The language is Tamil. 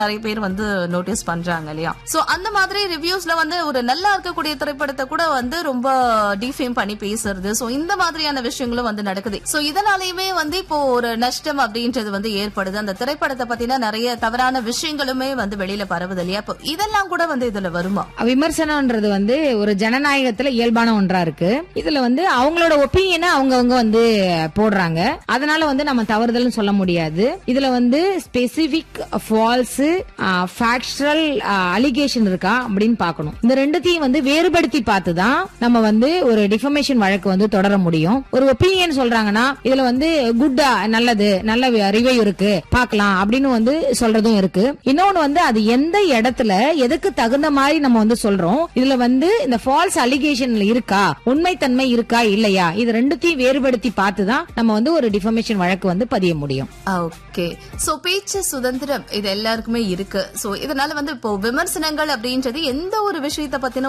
நிறைய பேர் வந்து நோட்டீஸ் பண்றாங்க இல்லையா சோ அந்த மாதிரி ரிவ்யூஸ்ல வந்து ஒரு நல்லா இருக்கக்கூடிய திரைப்படத்தை கூட வந்து ரொம்ப டிஃபேம் பண்ணி பேசுறது சோ இந்த மாதிரியான விஷயங்களும் வந்து நடக்குது சோ இதனாலயுமே வந்து இப்போ ஒரு நஷ்டம் அப்படின்றது வந்து ஏற்படுது அந்த திரைப்படத்தை பத்தின நிறைய தவறான விஷயங்களுமே வந்து வெளியில பரவுது இல்லையா இப்போ இதெல்லாம் கூட வந்து இதுல வருமா விமர்சனம்ன்றது வந்து ஒரு ஜனநாயகத்துல இயல்பான ஒன்றா இருக்கு இதுல வந்து அவங்களோட ஒப்பீனியனை அவங்கவங்க வந்து போடுறாங்க அதனால வந்து நம்ம தவறுதல்னு சொல்ல முடியாது இதுல வந்து ஸ்பெசிபிக் ஃபால்ஸ் ஃபேக்சுவல் அலிகேஷன் இருக்கா அப்படின்னு பார்க்கணும் இந்த ரெண்டுத்தையும் வந்து வேறுபடுத்தி பார்த்து தான் நம்ம வந்து ஒரு டிஃபமேஷன் வழக்கு வந்து தொடர முடியும் ஒரு ஒப்பீனியன் சொல்றாங்கன்னா இதுல வந்து குட்டா நல்லது நல்ல ரிவ்யூ இருக்கு பார்க்கலாம் அப்படின்னு வந்து சொல்றதும் இருக்கு இன்னொன்னு வந்து அது எந்த இடத்துல எதுக்கு தகுந்த மாதிரி நம்ம வந்து சொல்றோம் இதுல வந்து இந்த ஃபால்ஸ் அலிகேஷன்ல இருக்கா உண்மைத்தன்மை இருக்கா இல்லையா இது ரெண்டுத்தையும் வேறுபடுத்தி பார்த்து தான் நம்ம வந்து ஒரு டிஃபமேஷன் வழக்கு வந்து பதிய முடியும் ஓகே சோ பேச்சு சுதந்திரம் இது எல்லாருக்குமே இருக்கு சோ இதனால வந்து இப்போ விமர்சனங்கள் அப்படின்றது எந்த ஒரு விஷயத்த பத்தின